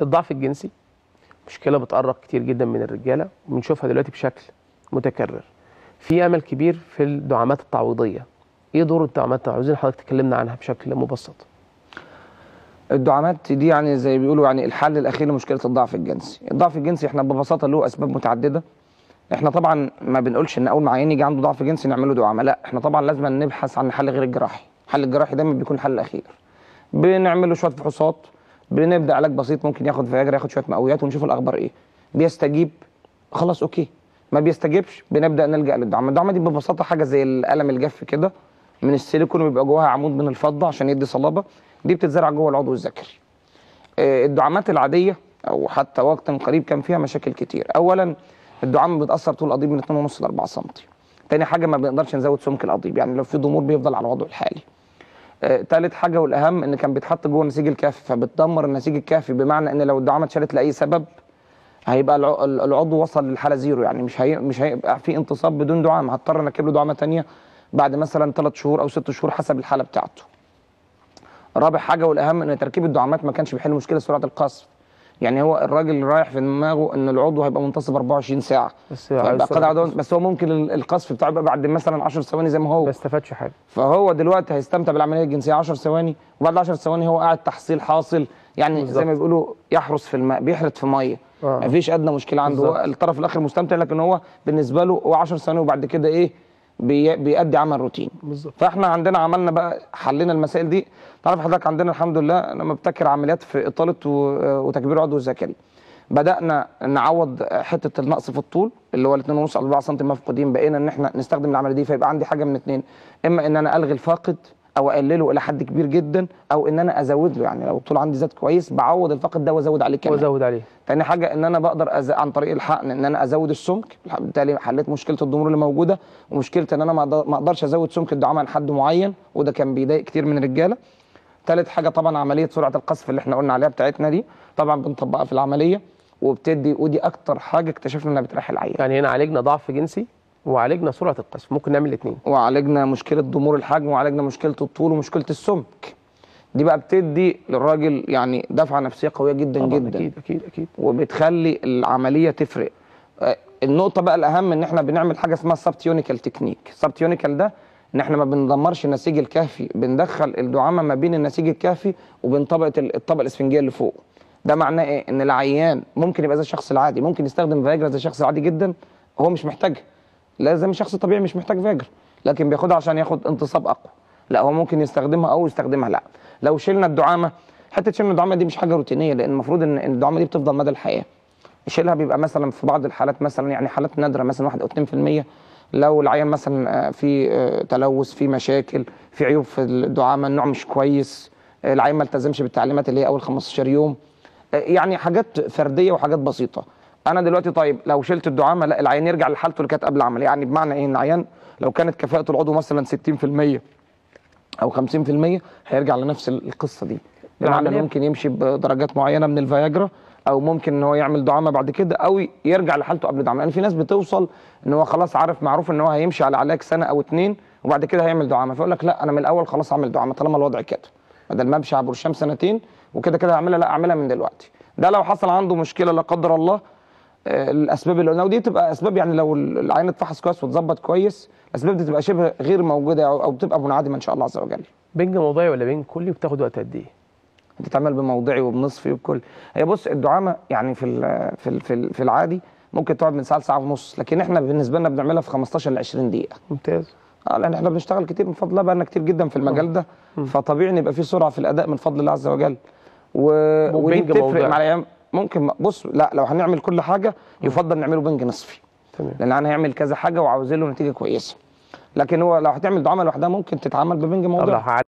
الضعف الجنسي مشكله بتقرق كتير جدا من الرجاله وبنشوفها دلوقتي بشكل متكرر في امل كبير في الدعامات التعويضيه ايه دور الدعامات التعويضيه عاوزين حضرتك تكلمنا عنها بشكل مبسط الدعامات دي يعني زي بيقولوا يعني الحل الاخير لمشكله الضعف الجنسي الضعف الجنسي احنا ببساطه له اسباب متعدده احنا طبعا ما بنقولش ان اول ما عيان يجي عنده ضعف جنسي نعمل له دعامه لا احنا طبعا لازم نبحث عن الحل غير الجراحي الحل الجراحي دايما بيكون الحل الاخير بنعمل له شويه فحوصات بنبدا علاج بسيط ممكن ياخد فياجرا ياخد شويه مقويات ونشوف الاخبار ايه بيستجيب خلاص اوكي ما بيستجيبش بنبدا نلجا للدعامه الدعامه دي ببساطه حاجه زي القلم الجاف كده من السيليكون وبيبقى جواها عمود من الفضه عشان يدي صلابه دي بتتزرع جوه العضو الذكري آه، الدعامات العاديه او حتى وقت قريب كان فيها مشاكل كتير اولا الدعامه بتاثر طول القضيب من 2.5 ل 4 سم تاني حاجه ما بنقدرش نزود سمك القضيب يعني لو في ضمور بيفضل على وضعه الحالي آه، تالت حاجه والاهم ان كان بيتحط جوه النسيج الكافي فبتدمر النسيج الكافي بمعنى ان لو الدعامه اتشالت لاي سبب هيبقى الع- العضو وصل للحاله زيرو يعني مش هي مش هيبقى في انتصاب بدون دعامه هضطر اركب له دعامه ثانيه بعد مثلا ثلاث شهور او ست شهور حسب الحاله بتاعته رابع حاجه والاهم ان تركيب الدعامات ما كانش بيحل مشكله سرعه القصف يعني هو الراجل رايح في دماغه ان العضو هيبقى منتصب 24 ساعه بس فيبقى عايز قطع سرعة عضو- بس هو ممكن ال- القصف بتاعه يبقى بعد مثلا 10 ثواني زي ما هو ما استفادش حاجه فهو دلوقتي هيستمتع بالعمليه الجنسيه 10 ثواني وبعد 10 ثواني هو قاعد تحصيل حاصل يعني بالظبط. زي ما بيقولوا يحرس في الماء بيحرت في ميه آه. مفيش ادنى مشكله عنده هو بالظبط. الطرف الاخر مستمتع لكن هو بالنسبه له هو 10 ثواني وبعد كده ايه بي بيأدي عمل روتين بالظبط فاحنا عندنا عملنا بقى حلينا المسائل دي تعرف حضرتك عندنا الحمد لله انا مبتكر عمليات في اطاله و- وتكبير عضو الذكري بدانا نعوض حته النقص في الطول اللي هو ال 2.5 او 4 سم مفقودين بقينا ان احنا نستخدم العمليه دي فيبقى عندي حاجه من اتنين اما ان انا الغي الفاقد او اقلله الى حد كبير جدا او ان انا ازود له يعني لو الطول عندي زاد كويس بعوض الفاقد ده وازود عليه كمان وازود عليه تاني حاجه ان انا بقدر أز... عن طريق الحقن ان انا ازود السمك بالتالي حليت مشكله الضمور اللي موجوده ومشكله ان انا ما أقدر- ما اقدرش ازود سمك الدعامه لحد معين وده كان بيضايق كتير من الرجاله تالت حاجه طبعا عمليه سرعه القذف اللي احنا قلنا عليها بتاعتنا دي طبعا بنطبقها في العمليه وبتدي ودي اكتر حاجه اكتشفنا انها بتريح العيان يعني هنا عالجنا ضعف جنسي وعالجنا سرعه القذف ممكن نعمل الاثنين وعالجنا مشكله ضمور الحجم وعالجنا مشكله الطول ومشكله السمك دي بقى بتدي للراجل يعني دفعه نفسيه قويه جدا طبعا جدا اكيد اكيد اكيد وبتخلي العمليه تفرق آه، النقطه بقى الاهم ان احنا بنعمل حاجه اسمها سبتيونيكال تكنيك سبتيونيكال ده ان احنا ما بندمرش النسيج الكهفي بندخل الدعامه ما بين النسيج الكهفي وبين طبقه ال- الطبقه الاسفنجيه اللي فوق ده معناه ايه ان العيان ممكن يبقى زي الشخص العادي ممكن يستخدم فياجرا زي الشخص العادي جدا هو مش محتاجها لا زي ما الشخص الطبيعي مش محتاج فياجرا لكن بياخدها عشان ياخد انتصاب اقوى لا هو ممكن يستخدمها او يستخدمها لا لو شلنا الدعامه حته شلنا الدعامه دي مش حاجه روتينيه لان المفروض ان إن الدعامه دي بتفضل مدى الحياه شيلها بيبقى مثلا في بعض الحالات مثلا يعني حالات نادره مثلا 1 او 2% لو العيان مثلا آه، في آه، تلوث في مشاكل في عيوب في الدعامه النوع مش كويس آه، العيان ما التزمش بالتعليمات اللي هي اول 15 يوم آه، يعني حاجات فرديه وحاجات بسيطه انا دلوقتي طيب لو شلت الدعامه لا العيان يرجع لحالته اللي كانت قبل العمليه يعني بمعنى ايه ان العيان لو كانت كفاءه العضو مثلا 60% او 50% هيرجع لنفس القصه دي بمعنى انه العملية- ممكن يمشي بدرجات معينه من الفياجرا او ممكن ان هو يعمل دعامه بعد كده او يرجع لحالته قبل الدعامه لان في ناس بتوصل ان هو خلاص عارف معروف ان هو هيمشي على علاج سنه او اتنين وبعد كده هيعمل دعامه فيقول لك لا انا من الاول خلاص اعمل دعامه طالما الوضع كده بدل ما امشي على برشام سنتين وكده كده اعملها لا اعملها من دلوقتي ده لو حصل عنده مشكله لا قدر الله آه، الاسباب اللي قلنا ودي تبقى اسباب يعني لو العين اتفحص كويس واتظبط كويس الاسباب دي تبقى شبه غير موجوده او أو بتبقى منعدمه ان شاء الله عز وجل بنج موضعي ولا بنج كلي وبتاخد وقت قد ايه؟ بتتعمل بموضعي وبنصفي وبكل هي بص الدعامه يعني في ال في ال في, ال في العادي ممكن تقعد من ساعه لساعه ونص لكن احنا بالنسبه لنا بنعملها في 15 ل 20 دقيقه ممتاز اه لان احنا بنشتغل كتير من فضل الله بقالنا كتير جدا في المجال ده فطبيعي ان يبقى في سرعه في الاداء من فضل الله عز وجل و... ودي وبنج بتفرق موضعي. مع العيان ممكن بص لا لو هنعمل كل حاجه يفضل نعمله بنج نصفي تمام لان انا هيعمل كذا حاجه وعاوز له نتيجه كويسه لكن هو لو هتعمل دعامه لوحدها ممكن تتعمل ببنج طب موضعي لو